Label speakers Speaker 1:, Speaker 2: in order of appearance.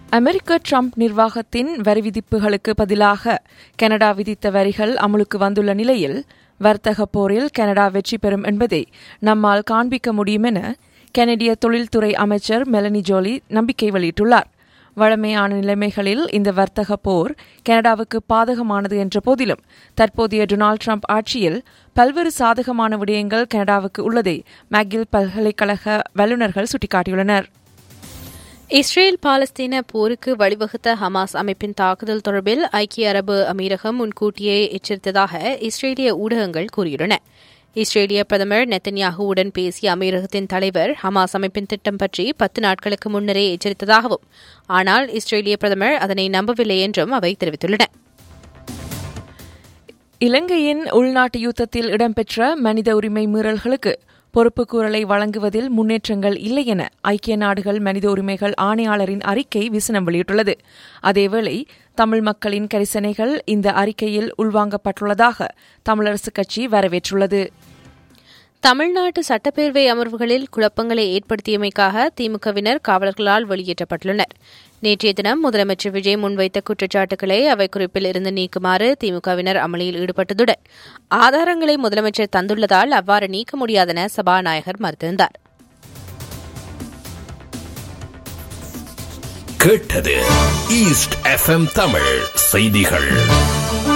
Speaker 1: அமெரிக்க Trump நிர்வாகத்தின் வரி விதிப்புகளுக்கு பதிலாக கனடா விதித்த வரிகள் அமலுக்கு வந்துள்ள நிலையில் வர்த்தக போரில் கனடா வெற்றி பெறும் என்பதை நம்மால் காண்பிக்க முடியும் என கனடிய தொழில்துறை அமைச்சர் மெலனி ஜோலி நம்பிக்கை வெளியிட்டுள்ளார் வழமையான நிலைமைகளில் இந்த வர்த்தக போர் கனடாவுக்கு பாதகமானது என்ற போதிலும் தற்போதைய டொனால்டு ட்ரம்ப் ஆட்சியில் பல்வேறு சாதகமான விடயங்கள் கனடாவுக்கு உள்ளதை மேக்கில் பல்கலைக்கழக வல்லுநர்கள் சுட்டிக்காட்டியுள்ளனர்
Speaker 2: இஸ்ரேல் பாலஸ்தீன போருக்கு வழிவகுத்த ஹமாஸ் அமைப்பின் தாக்குதல் தொடர்பில் ஐக்கிய அரபு அமீரகம் முன்கூட்டியே எச்சரித்ததாக இஸ்ரேலிய ஊடகங்கள் கூறியுள்ளன இஸ்ரேலிய பிரதமர் நெத்தன்யாகுவுடன் பேசிய அமீரகத்தின் தலைவர் ஹமாஸ் அமைப்பின் திட்டம் பற்றி பத்து நாட்களுக்கு முன்னரே எச்சரித்ததாகவும் ஆனால் இஸ்ரேலிய பிரதமர் அதனை நம்பவில்லை என்றும் அவை தெரிவித்துள்ளன
Speaker 1: இலங்கையின் உள்நாட்டு யுத்தத்தில் இடம்பெற்ற மனித உரிமை மீறல்களுக்கு பொறுப்புக்கூறலை வழங்குவதில் முன்னேற்றங்கள் இல்லை என ஐக்கிய நாடுகள் மனித உரிமைகள் ஆணையாளரின் அறிக்கை விசனம் வெளியிட்டுள்ளது அதேவேளை தமிழ் மக்களின் கரிசனைகள் இந்த அறிக்கையில் உள்வாங்கப்பட்டுள்ளதாக தமிழரசுக் கட்சி வரவேற்றுள்ளது
Speaker 2: தமிழ்நாட்டு சட்டப்பேரவை அமர்வுகளில் குழப்பங்களை ஏற்படுத்தியமைக்காக திமுகவினர் காவலர்களால் வெளியேற்றப்பட்டுள்ளனர் நேற்றைய தினம் முதலமைச்சர் விஜய் முன்வைத்த குற்றச்சாட்டுகளை அவை குறிப்பில் இருந்து நீக்குமாறு திமுகவினர் அமளியில் ஈடுபட்டதுடன் ஆதாரங்களை முதலமைச்சர் தந்துள்ளதால் அவ்வாறு நீக்க முடியாதென சபாநாயகர் மறுத்திருந்தார்
Speaker 3: கேட்டது ஈஸ்ட் எஃப்எம் தமிழ் செய்திகள்